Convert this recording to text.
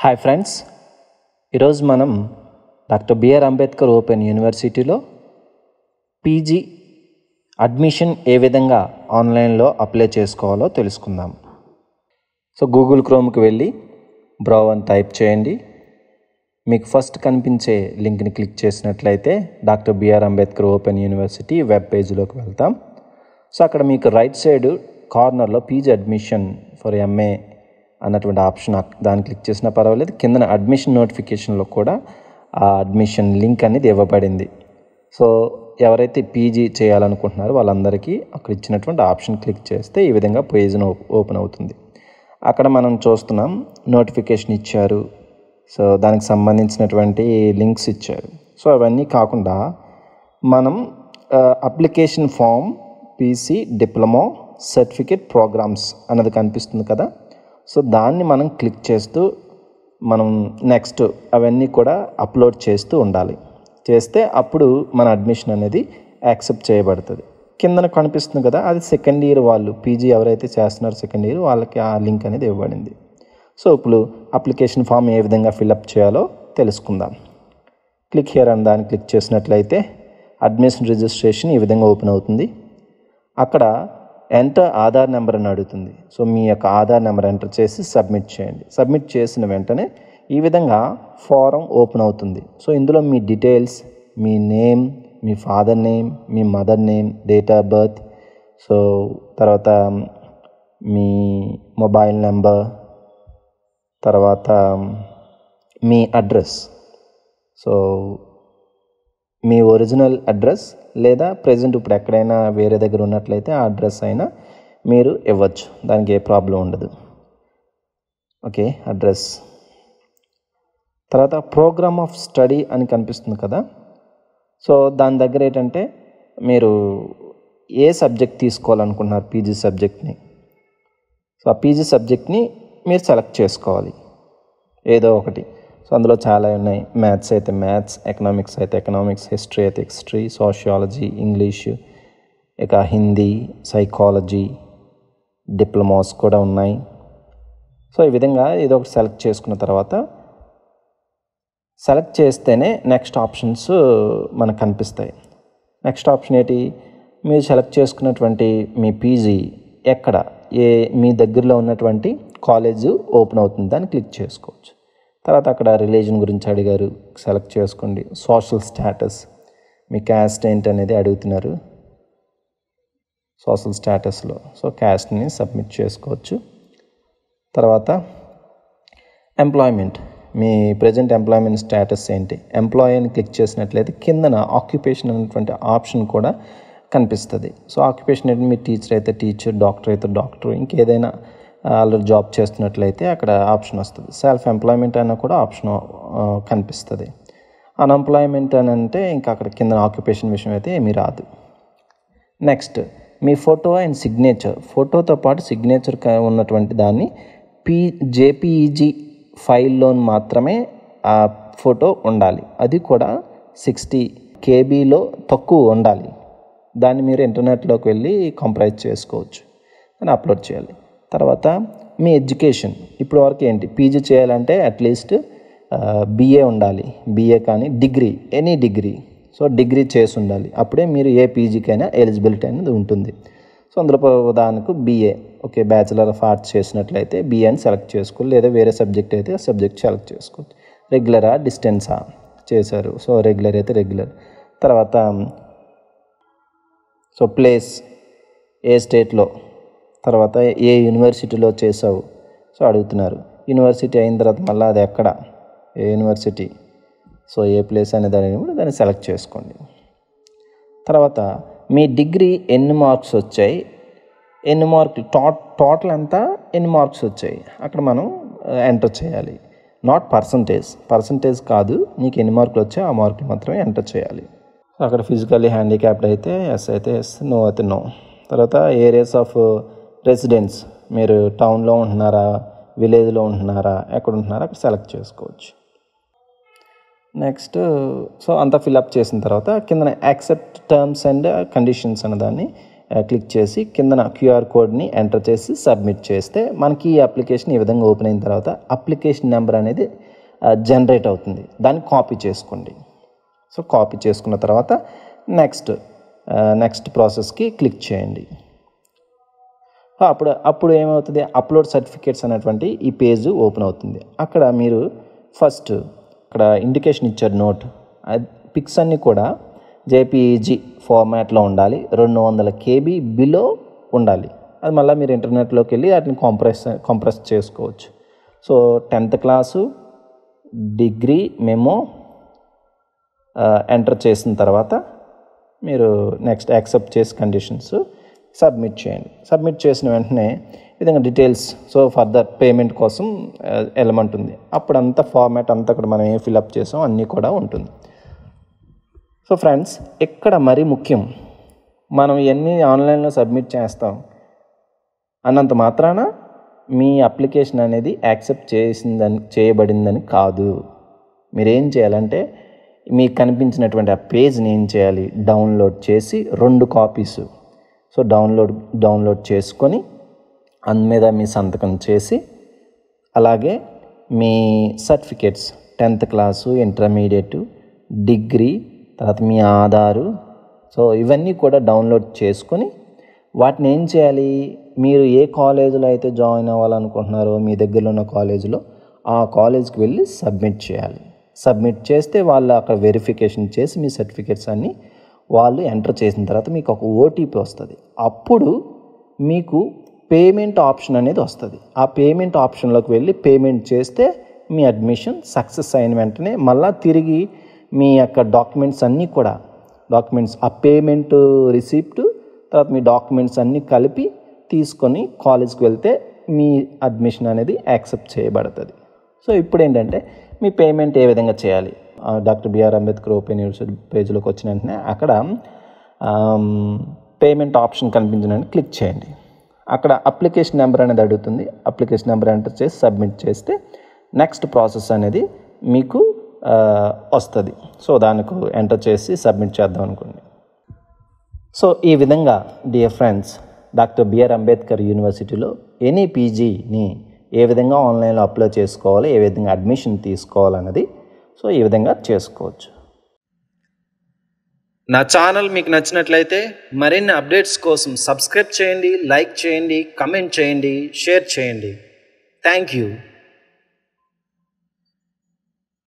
hi friends ఈరోజు మనం doctor BR Ambedkar open యూనివర్సిటీలో పీజీ అడ్మిషన్ ఏ విధంగా ఆన్లైన్లో అప్లై చేసుకోవాలో తెలుసుకుందాం సో గూగుల్ క్రోమ్కి వెళ్ళి బ్రౌ అని టైప్ చేయండి మీకు ఫస్ట్ కనిపించే లింక్ని క్లిక్ చేసినట్లయితే doctor BR Ambedkar open university web పేజ్లోకి వెళ్తాం సో అక్కడ మీకు రైట్ సైడ్ కార్నర్లో పీజీ అడ్మిషన్ ఫర్ ఎంఏ అన్నటువంటి ఆప్షన్ అక్- దాన్ని క్లిక్ చేసినా పర్వాలేదు కింద అడ్మిషన్ నోటిఫికేషన్లో కూడా ఆ అడ్మిషన్ లింక్ అనేది ఇవ్వబడింది సో ఎవరైతే పీజీ చేయాలనుకుంటున్నారో వాళ్ళందరికీ అక్కడ ఇచ్చినటువంటి ఆప్షన్ క్లిక్ చేస్తే ఈ విధంగా పేజ్ ఓపెన్ అవుతుంది అక్కడ మనం చూస్తున్నాం నోటిఫికేషన్ ఇచ్చారు సో దానికి సంబంధించినటువంటి లింక్స్ ఇచ్చారు సో అవన్నీ కాకుండా మనం application form PC diploma certificate programmes అన్నది కనిపిస్తుంది కదా సో దాన్ని మనం క్లిక్ చేస్తూ మనం నెక్స్ట్ అవన్నీ కూడా అప్లోడ్ చేస్తూ ఉండాలి చేస్తే అప్పుడు మన అడ్మిషన్ అనేది యాక్సెప్ట్ చేయబడుతుంది కిందన కనిపిస్తుంది కదా అది సెకండ్ ఇయర్ వాళ్ళు పీజీ ఎవరైతే చేస్తున్నారో సెకండ్ ఇయర్ వాళ్ళకి ఆ లింక్ అనేది ఇవ్వబడింది సో ఇప్పుడు అప్లికేషన్ ఫామ్ ఏ విధంగా ఫిల్అప్ చేయాలో తెలుసుకుందాం క్లిక్ హియర్ అని దాన్ని క్లిక్ చేసినట్లయితే అడ్మిషన్ రిజిస్ట్రేషన్ ఈ విధంగా ఓపెన్ అవుతుంది అక్కడ ఎంటర్ ఆధార్ నెంబర్ అని అడుగుతుంది సో మీ యొక్క ఆధార్ నెంబర్ ఎంటర్ చేసి సబ్మిట్ చేయండి సబ్మిట్ చేసిన వెంటనే ఈ విధంగా ఫారం ఓపెన్ అవుతుంది సో ఇందులో మీ డీటెయిల్స్ మీ నేమ్ మీ ఫాదర్ నేమ్ మీ mother name date of birth so తర్వాత మీ మొబైల్ నెంబర్ తర్వాత మీ అడ్రస్ సో మీ ఒరిజినల్ అడ్రస్ లేదా ప్రజెంట్ ఇప్పుడు ఎక్కడైనా వేరే దగ్గర ఉన్నట్లయితే ఆ అడ్రస్ అయినా మీరు ఇవ్వచ్చు దానికి ఏ ప్రాబ్లం ఉండదు ఓకే అడ్రస్ తర్వాత ప్రోగ్రామ్ ఆఫ్ స్టడీ అని కనిపిస్తుంది కదా సో దాని దగ్గర ఏంటంటే మీరు ఏ సబ్జెక్ట్ తీసుకోవాలనుకుంటున్నారు పీజీ సబ్జెక్ట్ని సో ఆ పీజీ సబ్జెక్ట్ని మీరు సెలెక్ట్ చేసుకోవాలి ఏదో ఒకటి సో అందులో చాలా ఉన్నాయి మ్యాథ్స్ అయితే మ్యాథ్స్ ఎకనామిక్స్ అయితే ఎకనామిక్స్ హిస్టరీ అయితే హిస్టరీ సోషియాలజీ ఇంగ్లీష్ ఇక హిందీ సైకాలజీ డిప్లొమాస్ కూడా ఉన్నాయి సో ఈ విధంగా ఏదో ఒకటి సెలెక్ట్ చేసుకున్న తర్వాత సెలెక్ట్ చేస్తేనే నెక్స్ట్ ఆప్షన్స్ మనకు కనిపిస్తాయి నెక్స్ట్ ఆప్షన్ ఏంటి మీరు సెలెక్ట్ చేసుకున్నటువంటి మీ పీజీ ఎక్కడ ఏ మీ దగ్గరలో ఉన్నటువంటి కాలేజ్ ఓపెన్ అవుతుంది దాన్ని క్లిక్ చేసుకోవచ్చు తర్వాత అక్కడ రిలీజన్ గురించి అడిగారు సెలెక్ట్ చేసుకోండి సోషల్ స్టేటస్ మీ క్యాస్ట్ ఏంటి అనేది అడుగుతున్నారు సోషల్ స్టేటస్లో సో క్యాస్ట్ని సబ్మిట్ చేసుకోవచ్చు తర్వాత ఎంప్లాయ్మెంట్ మీ ప్రజెంట్ ఎంప్లాయ్మెంట్ స్టేటస్ ఏంటి ఎంప్లాయీ అని క్లిక్ చేసినట్లయితే కిందన ఆక్యుపేషన్ అనేటువంటి ఆప్షన్ కూడా కనిపిస్తుంది సో ఆక్యుపేషన్ ఏంటి మీ టీచర్ అయితే టీచర్ డాక్టర్ అయితే డాక్టర్ ఇంకేదైనా ఆల్రెడీ జాబ్ చేస్తున్నట్లయితే అక్కడ ఆప్షన్ వస్తుంది సెల్ఫ్ ఎంప్లాయ్మెంట్ అయినా కూడా ఆప్షన్ ఆ, కనిపిస్తుంది అన్ఎంప్లాయ్మెంట్ అని అంటే ఇంకా అక్కడ కింద ఆక్యుపేషన్ విషయం అయితే ఏమీ రాదు నెక్స్ట్ మీ ఫోటో అండ్ సిగ్నేచర్ ఫోటోతో పాటు సిగ్నేచర్ క- ఉన్నటువంటి దాన్ని పీ జేపీఈజీ ఫైల్లో మాత్రమే ఆ ఫోటో ఉండాలి అది కూడా సిక్స్టీ కేబీలో తక్కువ ఉండాలి దాన్ని మీరు ఇంటర్నెట్లోకి వెళ్ళి కంప్రైజ్ చేసుకోవచ్చు అని అప్లోడ్ చేయాలి తర్వాత మీ ఎడ్యుకేషన్ ఇప్పుడు వరకు ఏంటి పీజీ చేయాలంటే అట్లీస్ట్ బీఏ ఉండాలి బీఏ కానీ degree any degree so degree చేసి ఉండాలి అప్పుడే మీరు ఏ పీజీకైనా ఎలిజిబిలిటీ అనేది ఉంటుంది సో అందులో ప- ఉదాహరణకు BA okay bachelor of arts చేసినట్లయితే బీఏ అని సెలెక్ట్ చేసుకోవాలి లేదా వేరే సబ్జెక్ట్ అయితే ఆ సబ్జెక్ట్ సెలెక్ట్ చేసుకోవచ్చు రెగ్యులరా డిస్టెన్సా చేశారు సో రెగ్యులర్ అయితే రెగ్యులర్ తర్వాత సో ప్లేస్ ఏ స్టేట్లో తర్వాత ఏ యూనివర్సిటీలో చేసావు సో అడుగుతున్నారు యూనివర్సిటీ అయిన తర్వాత మళ్ళీ అది ఎక్కడ ఏ యూనివర్సిటీ సో ఏ ప్లేస్ అనే దాన్ని కూడా దాన్ని సెలెక్ట్ చేసుకోండి తర్వాత మీ డిగ్రీ ఎన్ని మార్క్స్ వచ్చాయి ఎన్ని మార్కులు టో టోటల్ అంతా ఎన్ని మార్క్స్ వచ్చాయి అక్కడ మనం ఎంటర్ చేయాలి నాట్ పర్సంటేజ్ పర్సంటేజ్ కాదు నీకు ఎన్ని మార్కులు వచ్చాయో ఆ మార్కులు మాత్రమే ఎంటర్ చేయాలి అక్కడ ఫిజికల్లీ హ్యాండిక్యాప్డ్ అయితే ఎస్ అయితే ఎస్ నో అయితే నో తర్వాత ఏరియాస్ ఆఫ్ రెసిడెన్స్ మీరు టౌన్లో ఉంటున్నారా విలేజ్లో ఉంటున్నారా ఎక్కడ ఉంటున్నారా అక్కడ సెలెక్ట్ చేసుకోవచ్చు నెక్స్ట్ సో అంతా ఫిల్అప్ చేసిన తర్వాత కింద యాక్సెప్ట్ టర్మ్స్ అండ్ కండిషన్స్ అనే దాన్ని క్లిక్ చేసి కిందన క్యూఆర్ కోడ్ని ఎంటర్ చేసి సబ్మిట్ చేస్తే మనకి ఈ అప్లికేషన్ ఈ విధంగా ఓపెన్ అయిన తర్వాత అప్లికేషన్ నెంబర్ అనేది జనరేట్ అవుతుంది దాన్ని కాపీ చేసుకోండి సో కాపీ చేసుకున్న తర్వాత నెక్స్ట్ నెక్స్ట్ ప్రాసెస్కి క్లిక్ చేయండి అప్పుడు అప్పుడు ఏమవుతుంది అప్లోడ్ సర్టిఫికేట్స్ అనేటువంటి ఈ పేజ్ ఓపెన్ అవుతుంది అక్కడ మీరు ఫస్ట్ అక్కడ ఇండికేషన్ ఇచ్చారు నోట్ పిక్స్ అన్నీ కూడా జేపీఈజీ ఫార్మాట్లో ఉండాలి రెండు వందల కేబీ బిలో ఉండాలి అది మళ్ళీ మీరు ఇంటర్నెట్లోకి వెళ్ళి వాటిని కంప్రెస్ కంప్రెస్ చేసుకోవచ్చు so tenth class degree memo enter చేసిన తర్వాత మీరు నెక్స్ట్ యాక్సెప్ట్ చేసి కండిషన్స్ సబ్మిట్ చేయండి సబ్మిట్ చేసిన వెంటనే ఈ విధంగా డీటెయిల్స్ సో ఫర్దర్ పేమెంట్ కోసం ఎలమెంట్ ఉంది అప్పుడంతా ఫార్మాట్ అంతా కూడా మనం ఏం ఫిలప్ చేసాం అన్నీ కూడా ఉంటుంది సో ఫ్రెండ్స్ ఇక్కడ మరీ ముఖ్యం మనం ఇవన్నీ ఆన్లైన్లో సబ్మిట్ చేస్తాం అన్నంత మాత్రాన మీ అప్లికేషన్ అనేది యాక్సెప్ట్ చేసిందని చేయబడిందని కాదు మీరేం చేయాలంటే మీకు కనిపించినటువంటి ఆ పేజ్ని ఏం చేయాలి డౌన్లోడ్ చేసి రెండు కాపీస్ సో డౌన్లోడ్ డౌన్లోడ్ చేసుకొని అందు మీద మీ సంతకం చేసి అలాగే మీ certificates tenth class intermediate degree తర్వాత మీ ఆధారు సో ఇవన్నీ కూడా డౌన్లోడ్ చేసుకొని వాటిని ఏం చేయాలి మీరు ఏ కాలేజీలో అయితే జాయిన్ అవ్వాలనుకుంటున్నారో మీ దగ్గరలో ఉన్న కాలేజీలో ఆ కాలేజ్కి వెళ్ళి సబ్మిట్ చేయాలి సబ్మిట్ చేస్తే వాళ్ళు అక్కడ వెరిఫికేషన్ చేసి మీ సర్టిఫికేట్స్ అన్నీ వాళ్ళు ఎంటర్ చేసిన తర్వాత మీకు ఒక ఓటీపీ వస్తుంది అప్పుడు మీకు పేమెంట్ ఆప్షన్ అనేది వస్తుంది ఆ పేమెంట్ ఆప్షన్లోకి వెళ్ళి పేమెంట్ చేస్తే మీ అడ్మిషన్ సక్సెస్ అయిన వెంటనే మళ్ళీ తిరిగి మీ యొక్క డాక్యుమెంట్స్ అన్నీ కూడా డాక్యుమెంట్స్ ఆ పేమెంట్ రిసిప్ట్ తర్వాత మీ డాక్యుమెంట్స్ అన్నీ కలిపి తీసుకొని కాలేజ్కి వెళ్తే మీ అడ్మిషన్ అనేది యాక్సెప్ట్ చేయబడుతుంది సో ఇప్పుడు ఏంటంటే మీ పేమెంట్ ఏ విధంగా చేయాలి doctor BR Ambedkar open university పేజ్లోకి వచ్చిన వెంటనే అక్కడ పేమెంట్ ఆప్షన్ కనిపించినట్టు క్లిక్ చేయండి అక్కడ అప్లికేషన్ నెంబర్ అనేది అడుగుతుంది అప్లికేషన్ నెంబర్ ఎంటర్ చేసి సబ్మిట్ చేస్తే నెక్స్ట్ ప్రాసెస్ అనేది మీకు వస్తుంది సో దానికి ఎంటర్ చేసి సబ్మిట్ చేద్దాం అనుకోండి సో ఈ విధంగా dear friends doctor BR Ambedkar యూనివర్సిటీలో ఎనీ పీజీని ఏ విధంగా ఆన్లైన్లో అప్లై చేసుకోవాలి ఏ విధంగా అడ్మిషన్ తీసుకోవాలన్నది సో ఈ విధంగా చేసుకోవచ్చు నా ఛానల్ మీకు నచ్చినట్లయితే మరిన్ని అప్డేట్స్ కోసం సబ్స్క్రైబ్ చేయండి లైక్ చేయండి కమెంట్ చేయండి షేర్ చేయండి థ్యాంక్ యూ